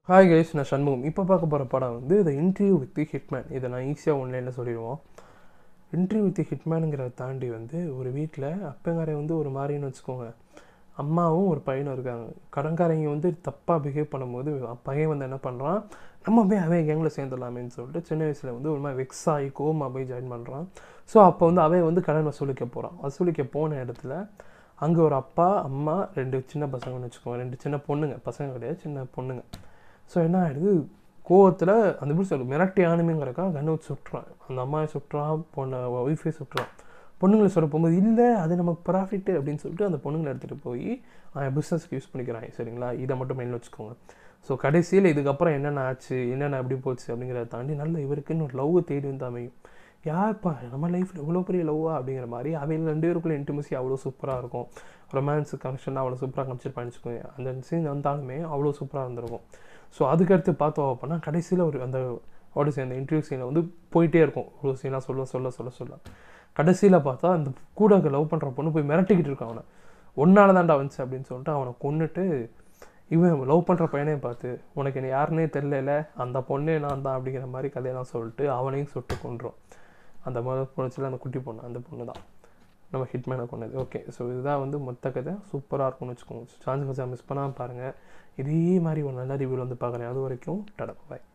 hi guys நான் சண்முகம் இப்போ பார்க்க போகிற படம் வந்து த இன்டர்வியூ வித் ஹிட்மேன் இதை நான் ஈஸியாக ஒன்லைனில் சொல்லிடுவோம் இன்டர்வியூ வித் ஹிட்மேனுங்கிறத தாண்டி வந்து ஒரு வீட்டில் அப்பங்காரன் வந்து ஒரு மாதிரின்னு வச்சுக்கோங்க அம்மாவும் ஒரு பையனும் இருக்காங்க கடன்காரங்க வந்து தப்பாக பிஹேவ் பண்ணும்போது பையன் வந்து என்ன பண்ணுறான் நம்ம போய் அவன் கேங்கில் சேர்ந்துடலாமேன்னு சொல்லிட்டு சின்ன வயசில் வந்து ஒரு மாதிரி வெக்ஸ் ஆகி கோமா போய் ஜாயின் பண்ணுறான் ஸோ அப்போ வந்து அவன் வந்து கடன் வசூலிக்க போகிறான் வசூலிக்க போன இடத்துல அங்கே ஒரு அப்பா அம்மா ரெண்டு சின்ன பசங்கன்னு வச்சுக்கோங்க ரெண்டு சின்ன பொண்ணுங்க பசங்க கிடையாது சின்ன பொண்ணுங்க ஸோ என்ன ஆகிடுது கோவத்தில் அந்த எப்படி சொல்லு மிரட்டி ஆணுமேங்கிறக்கா கண்ணை வச்சு சுட்டுறான் அந்த அம்மாவை சுட்டுறான் பொண்ணை ஒய்ஃபை சுட்டுறான் பொண்ணுங்களை சொல்ல போகும்போது இல்லை அது நமக்கு ப்ராஃபிட்டு அப்படின்னு சொல்லிட்டு அந்த பொண்ணுங்களை எடுத்துகிட்டு போய் அவன் பிஸ்னஸ்க்கு யூஸ் பண்ணிக்கிறான் சரிங்களா இதை மட்டும் மைண்டில் வச்சுக்கோங்க ஸோ கடைசியில் இதுக்கப்புறம் என்னென்ன ஆச்சு என்னென்ன எப்படி போச்சு அப்படிங்கிறத தாண்டி நல்ல இவருக்குன்னு ஒரு லவ் தேடி வந்து அமையும் யார்ப்பா நம்ம லைஃப்பில் இவ்வளோ பெரிய லவ்வா அப்படிங்கிற மாதிரி அவங்க ரெண்டு பேருக்குள்ள இன்டிமசி அவ்வளோ சூப்பராக இருக்கும் ரொமான்ஸ் கனெக்ஷன் அவ்வளோ சூப்பராக காமிச்சிருப்பான்னு வச்சுக்கோங்க அந்த சீன் வந்தாலுமே அவ்வளோ சூப்பராக இருந்திருக்கும் ஸோ அதுக்கடுத்து பார்த்தோம் அப்படின்னா கடைசியில் ஒரு அந்த ஆடிசி அந்த இன்டர்வியூ சீனில் வந்து போயிட்டே இருக்கும் ஒரு சீனாக சொல்ல சொல்ல சொல்ல சொல்ல கடைசியில் பார்த்தா அந்த கூட லவ் பண்ணுற பொண்ணு போய் மிரட்டிக்கிட்டு இருக்கான் அவனை ஒன்னால தான்டா வந்துச்சு அப்படின்னு சொல்லிட்டு அவனை கொன்னுட்டு இவன் லவ் பண்ணுற பையனே பார்த்து உனக்கு என்ன யாருன்னே தெரியல அந்த பொண்ணே நான் தான் அப்படிங்கிற மாதிரி கதையெல்லாம் சொல்லிட்டு அவனையும் சுட்டு கொண்டுரும் அந்த மாதிரி பொண்ணுச்சில் அந்த குட்டி பொண்ணு அந்த பொண்ணு தான் நம்ம ஹிட்மேனை கொண்டது ஓகே ஸோ இதுதான் வந்து மொத்த கதை சூப்பராக இருக்கும்னு வச்சுக்கோங்க சான்ஸ் கொஞ்சம் மிஸ் பண்ணாமல் பாருங்கள் இதே மாதிரி ஒரு நல்ல ரிவ்யூவில் வந்து பார்க்குறேன் அது வரைக்கும் டடா பாய்